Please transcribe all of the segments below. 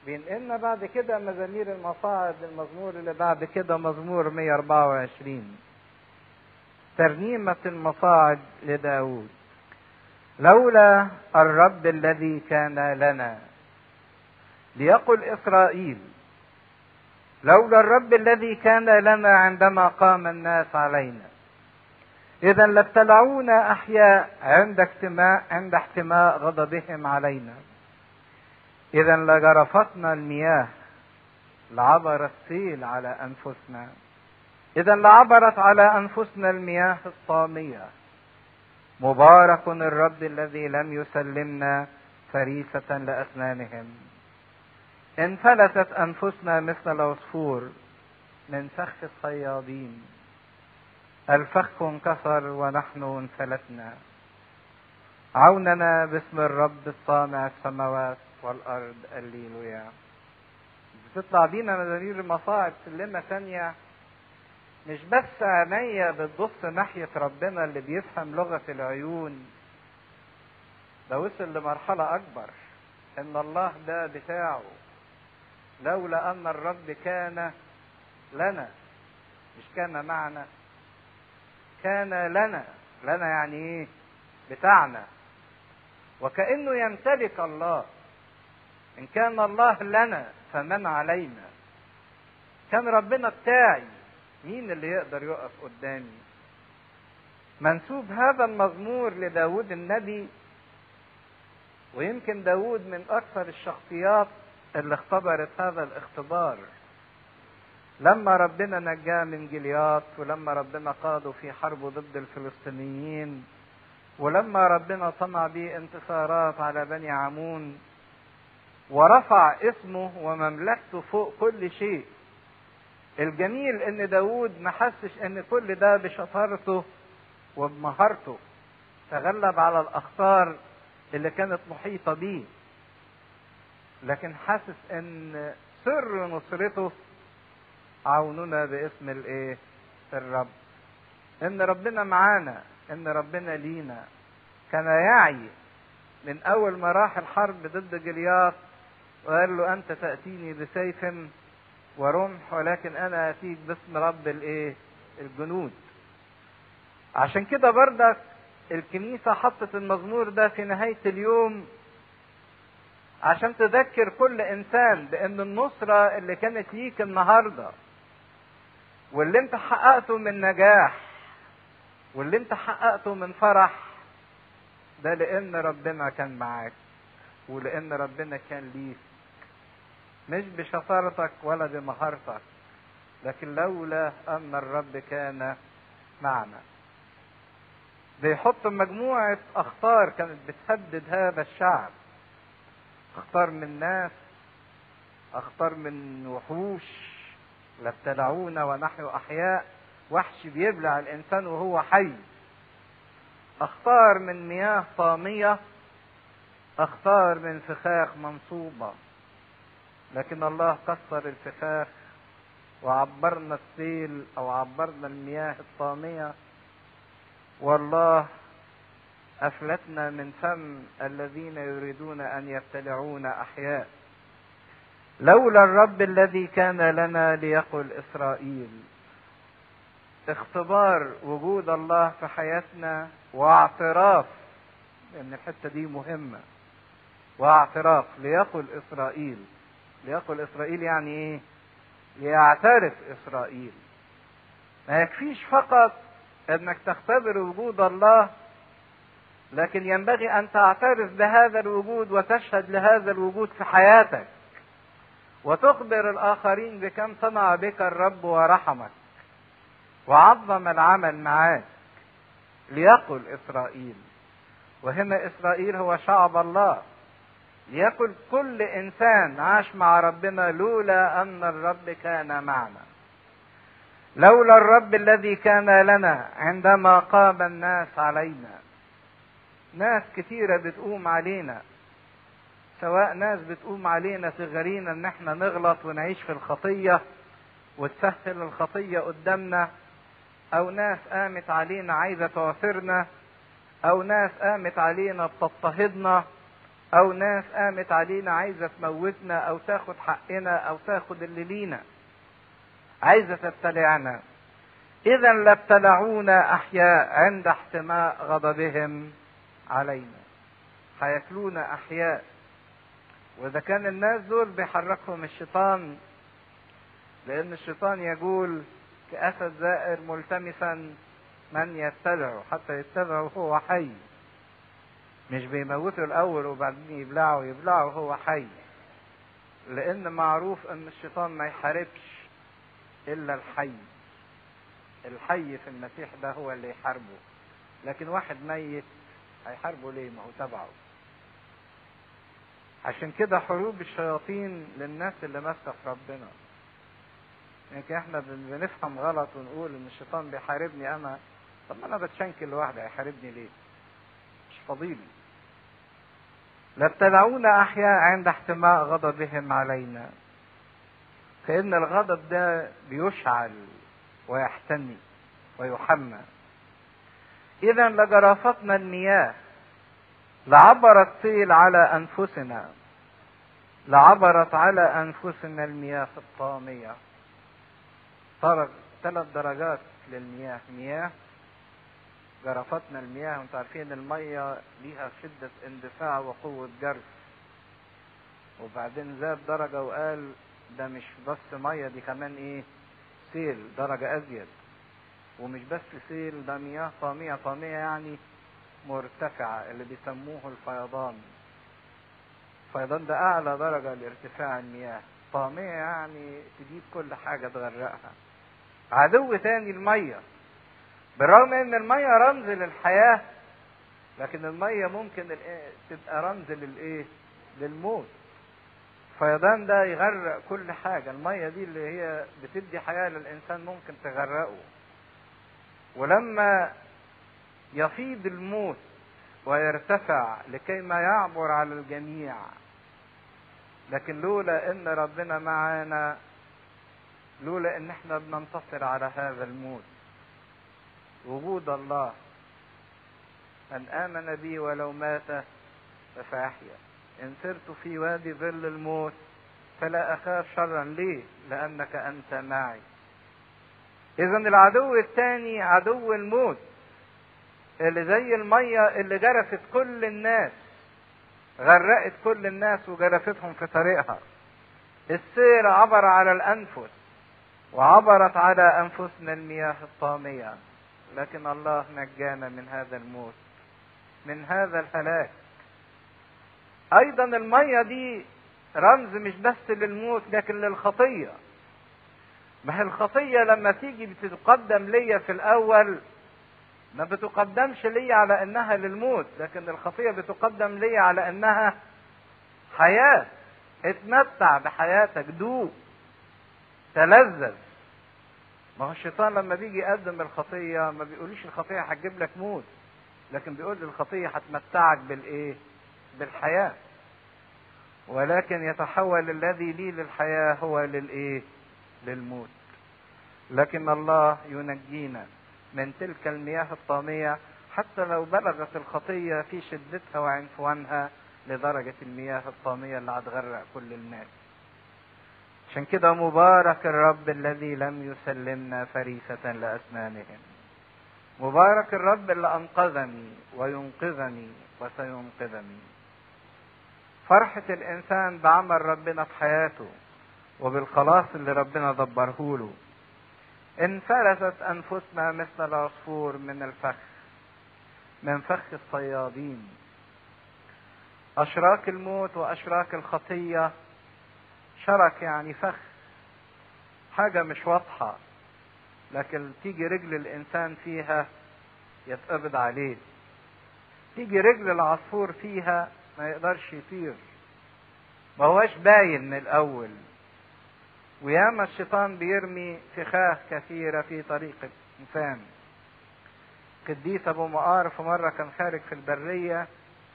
بينقلنا بعد كده مزامير المصاعد المزمور اللي بعد كده مزمور 124 ترنيمة المصاعد لداود لولا الرب الذي كان لنا ليقل إسرائيل لولا الرب الذي كان لنا عندما قام الناس علينا إذا لابتلعونا أحياء عند اجتماع عند احتماء غضبهم علينا إذا لجرفتنا المياه لعبر السيل على أنفسنا إذا لعبرت على أنفسنا المياه الطامية مبارك الرب الذي لم يسلمنا فريسة لأسنانهم انفلتت أنفسنا مثل العصفور من فخ الصيادين الفخ انكسر ونحن انفلتنا عوننا باسم الرب الصانع السماوات والأرض الليلويا بتطلع بينا مزامير المصاعب سلمة ثانية مش بس عينيا بتبص ناحية ربنا اللي بيفهم لغة العيون ده وصل لمرحلة أكبر إن الله ده بتاعه لولا أن الرب كان لنا مش كان معنا كان لنا لنا يعني إيه بتاعنا وكأنه يمتلك الله إن كان الله لنا فمن علينا كان ربنا بتاعي مين اللي يقدر يقف قدامي منسوب هذا المزمور لداود النبي ويمكن داود من أكثر الشخصيات اللي اختبرت هذا الاختبار لما ربنا نجاه من جليات ولما ربنا قاده في حربه ضد الفلسطينيين ولما ربنا صنع به انتصارات على بني عمون ورفع اسمه ومملكته فوق كل شيء الجميل ان داود ما حسش ان كل ده بشطارته وبمهارته تغلب على الاخطار اللي كانت محيطه بيه لكن حاسس ان سر نصرته عوننا باسم الايه الرب ان ربنا معانا ان ربنا لينا كان يعي من اول ما راح الحرب ضد جلياط وقال له انت تاتيني بسيف ورمح ولكن انا اتيك باسم رب الايه الجنود عشان كده بردك الكنيسة حطت المزمور ده في نهاية اليوم عشان تذكر كل انسان بان النصرة اللي كانت ليك النهاردة واللي انت حققته من نجاح واللي انت حققته من فرح ده لان ربنا كان معاك ولان ربنا كان ليك مش بشطارتك ولا بمهارتك لكن لولا ان الرب كان معنا بيحط مجموعة اخطار كانت بتهدد هذا الشعب اخطار من ناس اخطار من وحوش لابتلعونا ونحن احياء وحش بيبلع الانسان وهو حي اخطار من مياه طامية اخطار من فخاخ منصوبة لكن الله كسر الفخاخ وعبرنا السيل او عبرنا المياه الطامية والله افلتنا من فم الذين يريدون ان يبتلعون احياء لولا الرب الذي كان لنا ليقل اسرائيل اختبار وجود الله في حياتنا واعتراف لان الحته دي مهمه واعتراف ليقل اسرائيل ليقل اسرائيل يعني ايه ليعترف اسرائيل ما يكفيش فقط انك تختبر وجود الله لكن ينبغي ان تعترف بهذا الوجود وتشهد لهذا الوجود في حياتك وتخبر الاخرين بكم صنع بك الرب ورحمك وعظم العمل معاك ليقل اسرائيل وهنا اسرائيل هو شعب الله ليقل كل انسان عاش مع ربنا لولا ان الرب كان معنا لولا الرب الذي كان لنا عندما قام الناس علينا ناس كتيرة بتقوم علينا سواء ناس بتقوم علينا تغرينا ان احنا نغلط ونعيش في الخطية وتسهل الخطية قدامنا او ناس قامت علينا عايزة تعثرنا او ناس قامت علينا بتضطهدنا او ناس قامت علينا عايزة تموتنا او تاخد حقنا او تاخد اللي لينا عايزة تبتلعنا اذا لابتلعونا احياء عند احتماء غضبهم علينا هياكلونا احياء واذا كان الناس دول بيحركهم الشيطان لان الشيطان يقول كاسد زائر ملتمسا من يتبعه حتى يتبعه هو حي مش بيموته الاول وبعدين يبلعه يبلعه هو حي لان معروف ان الشيطان ما يحاربش الا الحي الحي في المسيح ده هو اللي يحاربه لكن واحد ميت هيحاربه ليه ما هو تبعه عشان كده حروب الشياطين للناس اللي ماسكه في ربنا يمكن يعني احنا بنفهم غلط ونقول ان الشيطان بيحاربني انا طب ما انا بتشنكل لوحدي هيحاربني ليه مش فضيلي لابتلعونا احياء عند احتماء غضبهم علينا كأن الغضب ده بيشعل ويحتمي ويحمى إذا لجرافتنا المياه لعبرت سيل على أنفسنا لعبرت على أنفسنا المياه الطامية ثلاث درجات للمياه مياه جرفتنا المياه وانتم عارفين المية ليها شدة اندفاع وقوة جرف وبعدين زاد درجة وقال ده مش بس مية دي كمان ايه سيل درجة ازيد ومش بس سيل ده مياه طامية طامية يعني مرتفعة اللي بيسموه الفيضان الفيضان ده اعلى درجة لارتفاع المياه طامية يعني تجيب كل حاجة تغرقها عدو تاني المية بالرغم ان المية رمز للحياة لكن المية ممكن تبقى رمز للايه للموت الفيضان ده يغرق كل حاجة المية دي اللي هي بتدي حياة للإنسان ممكن تغرقه ولما يفيض الموت ويرتفع لكي ما يعبر على الجميع لكن لولا ان ربنا معانا لولا ان احنا بننتصر على هذا الموت وجود الله من امن بي ولو مات فسيحيا ان سرت في وادي ظل الموت فلا اخاف شرا ليه لانك انت معي اذا العدو الثاني عدو الموت اللي زي الميه اللي جرفت كل الناس غرقت كل الناس وجرفتهم في طريقها السير عبر على الانفس وعبرت على انفسنا المياه الطاميه لكن الله نجانا من هذا الموت من هذا الهلاك ايضا الميه دي رمز مش بس للموت لكن للخطيه ما هي الخطيه لما تيجي بتتقدم ليا في الاول ما بتقدمش ليا على انها للموت لكن الخطيه بتقدم ليا على انها حياه اتمتع بحياتك دوق تلذذ ما هو الشيطان لما بيجي يقدم الخطيه ما بيقوليش الخطيه هتجيب لك موت لكن بيقول الخطيه هتمتعك بالايه بالحياه ولكن يتحول الذي لي للحياه هو للايه للموت لكن الله ينجينا من تلك المياه الطاميه حتى لو بلغت الخطيه في شدتها وعنفوانها لدرجه المياه الطاميه اللي هتغرق كل الناس عشان كده مبارك الرب الذي لم يسلمنا فريسة لأسنانهم مبارك الرب اللي أنقذني وينقذني وسينقذني فرحة الإنسان بعمل ربنا في حياته وبالخلاص اللي ربنا دبره له انفلتت أنفسنا مثل العصفور من الفخ من فخ الصيادين أشراك الموت وأشراك الخطية شرك يعني فخ حاجة مش واضحة لكن تيجي رجل الإنسان فيها يتقبض عليه تيجي رجل العصفور فيها ما يقدرش يطير ما هوش باين من الأول وياما الشيطان بيرمي فخاخ كثيرة في طريق الإنسان قديس أبو مقار في مرة كان خارج في البرية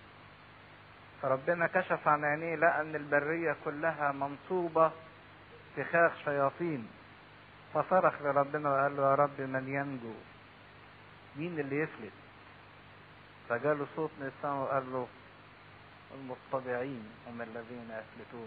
فربنا كشف عن عينيه لقى ان البرية كلها منصوبة فخاخ شياطين فصرخ لربنا وقال له يا رب من ينجو مين اللي يفلت فجاله صوت من السماء وقال له المطبعين هم الذين يفلتون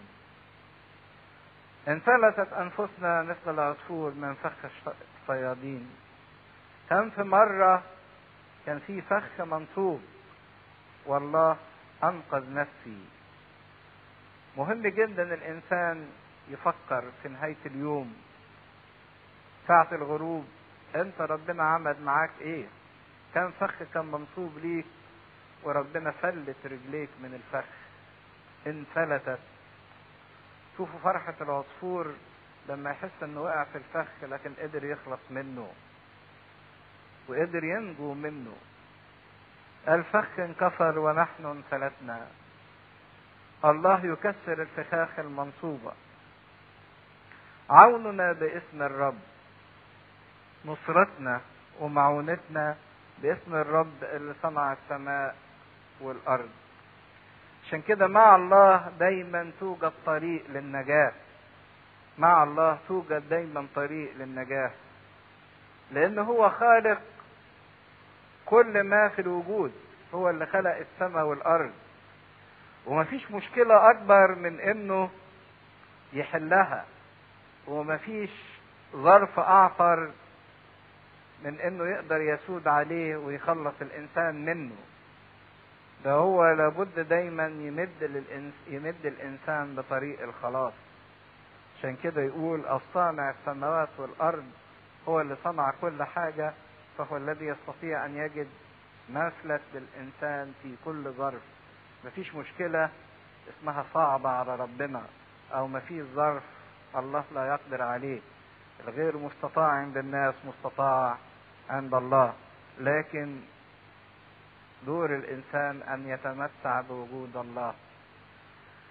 انفلتت أنفسنا مثل العصفور من فخ الصيادين كم في مرة كان في فخ منصوب والله أنقذ نفسي مهم جدا الإنسان يفكر في نهاية اليوم ساعة الغروب أنت ربنا عمل معاك إيه؟ كم فخ كان منصوب ليك وربنا فلت رجليك من الفخ انفلتت شوفوا فرحة العصفور لما يحس انه وقع في الفخ لكن قدر يخلص منه وقدر ينجو منه الفخ انكسر ونحن انفلتنا الله يكسر الفخاخ المنصوبة عوننا باسم الرب نصرتنا ومعونتنا باسم الرب اللي صنع السماء والارض عشان كده مع الله دايما توجد طريق للنجاة مع الله توجد دايما طريق للنجاة لان هو خالق كل ما في الوجود هو اللي خلق السماء والارض ومفيش مشكلة اكبر من انه يحلها ومفيش ظرف اعثر من انه يقدر يسود عليه ويخلص الانسان منه ده هو لابد دايما يمد للإنس يمد الانسان بطريق الخلاص عشان كده يقول الصانع السماوات والارض هو اللي صنع كل حاجة فهو الذي يستطيع ان يجد مفلت للانسان في كل ظرف مفيش مشكلة اسمها صعبة على ربنا او مفيش ظرف الله لا يقدر عليه الغير مستطاع عند الناس مستطاع عند الله لكن دور الانسان ان يتمتع بوجود الله